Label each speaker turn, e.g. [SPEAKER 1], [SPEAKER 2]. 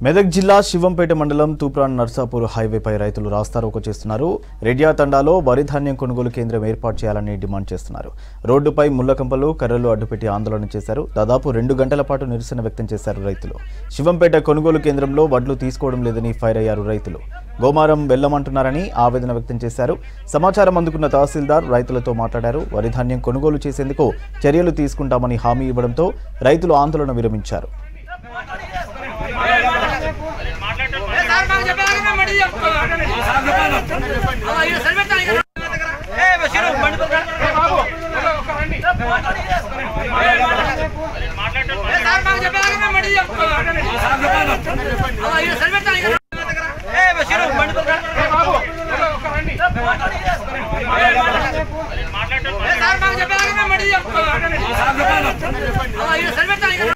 [SPEAKER 1] మెదక్ జిల్లా శివంపేట మండలం తూప్రాన్ నర్సాపూర్ హైవేపై రైతులు రాస్తారోకో చేస్తున్నారు రెడ్యా తండాలో వరి ధాన్యం కొనుగోలు కేంద్రం ఏర్పాటు చేయాలని డిమాండ్ చేస్తున్నారు రోడ్డుపై ముళ్లకంపలు కర్రలు అడ్డుపెట్టి ఆందోళన చేశారు దాదాపు రెండు గంటల పాటు నిరసన వ్యక్తం చేశారు రైతులు శివంపేట కొనుగోలు కేంద్రంలో వడ్లు తీసుకోవడం లేదని ఫైర్ అయ్యారు రైతులు గోమారం వెళ్లమంటున్నారని ఆవేదన వ్యక్తం చేశారు సమాచారం అందుకున్న తహసీల్దార్ రైతులతో మాట్లాడారు వరి ధాన్యం కొనుగోలు చేసేందుకు చర్యలు తీసుకుంటామని హామీ ఇవ్వడంతో రైతులు ఆందోళన విరమించారు
[SPEAKER 2] సార్ మాకు చెప్పాలి కదా మళ్ళీ చెప్తా. అలా ఈయన సరిపెట్టాలి కదా. ఏ బషీరు, బండి పక్కన. ఏ సార్ మాకు చెప్పాలి కదా మళ్ళీ చెప్తా. అలా ఈయన సరిపెట్టాలి కదా. ఏ బషీరు, బండి పక్కన. ఏ సార్ మాకు చెప్పాలి కదా మళ్ళీ చెప్తా. అలా ఈయన సరిపెట్టాలి కదా.